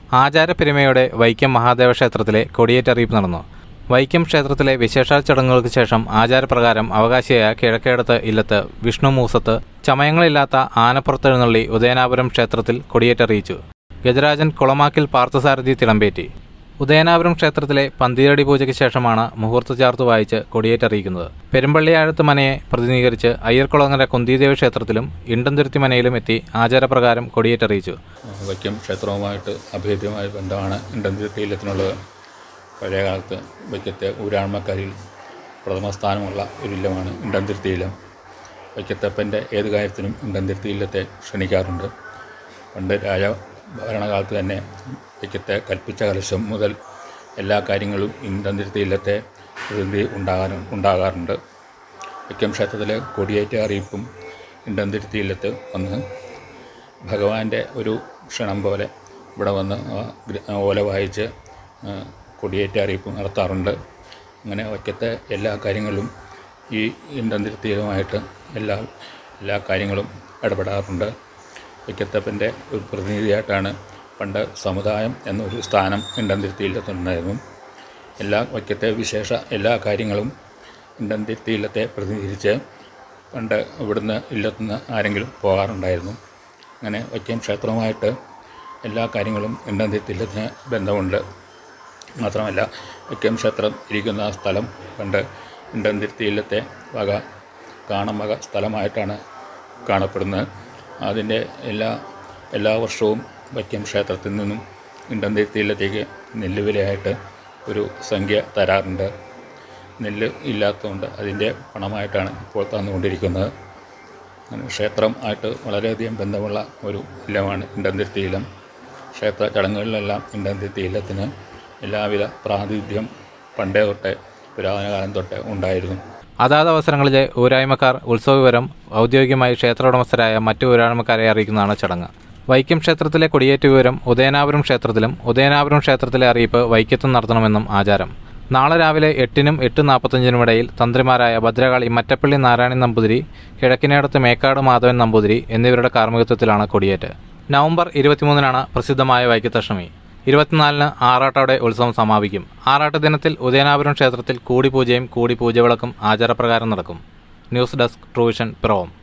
ആചാരപ്പെരുമയോടെ വൈക്കം മഹാദേവ ക്ഷേത്രത്തിലെ കൊടിയേറ്ററിയിപ്പ് നടന്നു വൈക്കം ക്ഷേത്രത്തിലെ വിശേഷാൽ ചടങ്ങുകൾക്ക് ശേഷം ആചാരപ്രകാരം അവകാശിയായ കിഴക്കേടത്ത് ഇല്ലത്ത് വിഷ്ണു മൂസത്ത് ചമയങ്ങളില്ലാത്ത ആനപ്പുറത്തെഴുന്നള്ളി ഉദയനാപുരം ക്ഷേത്രത്തിൽ കൊടിയേറ്ററിയിച്ചു ഗജരാജൻ കുളമാക്കിൽ പാർത്ഥസാരഥി തിളമ്പേറ്റി ഉദയനാപുരം ക്ഷേത്രത്തിലെ പന്തീരടി പൂജയ്ക്ക് ശേഷമാണ് മുഹൂർത്ത ചാർത്ത് വായിച്ച് കൊടിയേറ്ററിയിക്കുന്നത് പെരുമ്പള്ളിയാഴത്ത് മനയെ പ്രതിനിധീകരിച്ച് അയ്യർകുളങ്ങര കുന്തിദേവി ക്ഷേത്രത്തിലും ഇണ്ടംതുരുത്തി മനയിലും എത്തി ആചാരപ്രകാരം കൊടിയേറ്ററിയിച്ചു വൈക്കം ക്ഷേത്രവുമായിട്ട് അഭേദ്യമായ ബന്ധമാണ് ഇണ്ടന്തിരുത്തീലത്തിനുള്ളത് പഴയകാലത്ത് വൈക്കത്തെ ഊരാൺമക്കാരിൽ പ്രഥമ സ്ഥാനമുള്ള ഒരു ഇല്ലമാണ് ഇണ്ടന്തിരുത്തീലം വൈക്കത്തപ്പൻ്റെ ഏത് കാര്യത്തിനും ഇണ്ടന്തിരുത്തീലത്തെ ക്ഷണിക്കാറുണ്ട് പണ്ട് രാജ ഭരണകാലത്ത് തന്നെ വൈക്കത്തെ കൽപ്പിച്ച കലശം മുതൽ എല്ലാ കാര്യങ്ങളും ഇണ്ടന്തിരുത്തീലത്തെ പ്രതിനിധി ഉണ്ടാകാൻ ഉണ്ടാകാറുണ്ട് വൈക്കം ക്ഷേത്രത്തിലെ കൊടിയേറ്റ അറിയിപ്പും ഇണ്ടന്തിരുത്തിയില്ലത്ത് വന്ന് ഭഗവാന്റെ ഒരു ക്ഷണം പോലെ ഇവിടെ വന്ന് ആ ഗ്ര- ആ ഓല വായിച്ച് ആ, കൊടിയേറ്റ അറിയിപ്പ് നടത്താറുണ്ട് അങ്ങനെ വയ്ക്കത്തെ എല്ലാ കാര്യങ്ങളും ഈ ഇണ്ടന്തിരുത്തിയുമായിട്ട് എല്ലാ എല്ലാ കാര്യങ്ങളും ഇടപെടാറുണ്ട് വയ്ക്കത്തപ്പൻ്റെ ഒരു പ്രതിനിധിയായിട്ടാണ് പണ്ട് സമുദായം എന്നൊരു സ്ഥാനം ഇണ്ടന്തിരുത്തിയില്ലത്തുണ്ടായിരുന്നു എല്ലാ വയ്ക്കത്തെ വിശേഷ എല്ലാ കാര്യങ്ങളും ഇണ്ടന്തിരുത്തി ഇല്ലത്തെ പ്രതിനിധീകരിച്ച് പണ്ട് ഇവിടുന്ന് ഇല്ലത്തുനിന്ന് ആരെങ്കിലും പോകാറുണ്ടായിരുന്നു അങ്ങനെ വൈക്കം ക്ഷേത്രവുമായിട്ട് എല്ലാ കാര്യങ്ങളും ഇണ്ടന്തിരുത്തി ഇല്ലത്തിന് ബന്ധമുണ്ട് മാത്രമല്ല വൈക്കം ക്ഷേത്രം ഇരിക്കുന്ന ആ സ്ഥലം പണ്ട് ഇണ്ടന്തിരുത്തി ഇല്ലത്തെ വക കാണം വക സ്ഥലമായിട്ടാണ് കാണപ്പെടുന്നത് അതിൻ്റെ എല്ലാ എല്ലാ വർഷവും വൈക്കം ക്ഷേത്രത്തിൽ നിന്നും ഇണ്ടന്തിരുത്തി ഇല്ലത്തേക്ക് നെല്ലുവിലയായിട്ട് ഒരു സംഖ്യ തരാറുണ്ട് നെല്ല് ഇല്ലാത്തതുകൊണ്ട് അതിൻ്റെ പണമായിട്ടാണ് ഇപ്പോൾ തന്നുകൊണ്ടിരിക്കുന്നത് അങ്ങനെ ക്ഷേത്രം ആയിട്ട് വളരെയധികം ബന്ധമുള്ള ഒരു ഇല്ലമാണ് ഇണ്ടന്തിരുത്തി ഇല്ലം ക്ഷേത്ര ചടങ്ങുകളിലെല്ലാം ഇണ്ടന്തിരുത്തി ഇല്ലത്തിന് എല്ലാവിധ പ്രാതിനിധ്യം പണ്ടേ തൊട്ടേ പുരാതനകാലം തൊട്ടേ ഉണ്ടായിരുന്നു അതാത് അവസരങ്ങളിലെ ഊരായ്മക്കാർ ഉത്സവവിവരം ഔദ്യോഗികമായി ക്ഷേത്ര ഉടമസ്ഥരായ മറ്റു ഊരായ്മക്കാരെ അറിയിക്കുന്നതാണ് ചടങ്ങ് വൈക്കം ക്ഷേത്രത്തിലെ കൊടിയേറ്റ് വിവരം ഉദയനാപുരം ക്ഷേത്രത്തിലും ഉദയനാപുരം ക്ഷേത്രത്തിലെ അറിയിപ്പ് വൈക്കത്തും നടത്തണമെന്നും ആചാരം നാളെ രാവിലെ എട്ടിനും എട്ട് നാൽപ്പത്തഞ്ചിനും ഇടയിൽ തന്ത്രിമാരായ ഭദ്രകാളി മറ്റപ്പള്ളി നാരായണൻ നമ്പൂതിരി കിഴക്കിനേടത്ത് മേക്കാട് മാധവൻ നമ്പൂതിരി എന്നിവരുടെ കാർമ്മികത്വത്തിലാണ് കൊടിയേറ്റ് നവംബർ ഇരുപത്തിമൂന്നിനാണ് പ്രസിദ്ധമായ വൈക്കത്തഷ്ടമി ഇരുപത്തിനാലിന് ആറാട്ടോടെ ഉത്സവം സമാപിക്കും ആറാട്ട് ദിനത്തിൽ ഉദയനാപുരം ക്ഷേത്രത്തിൽ കൂടിപൂജയും കൂടി പൂജവിളക്കും ആചാരപ്രകാരം നടക്കും ന്യൂസ് ഡെസ്ക് ട്രൂവിഷൻ പിറവം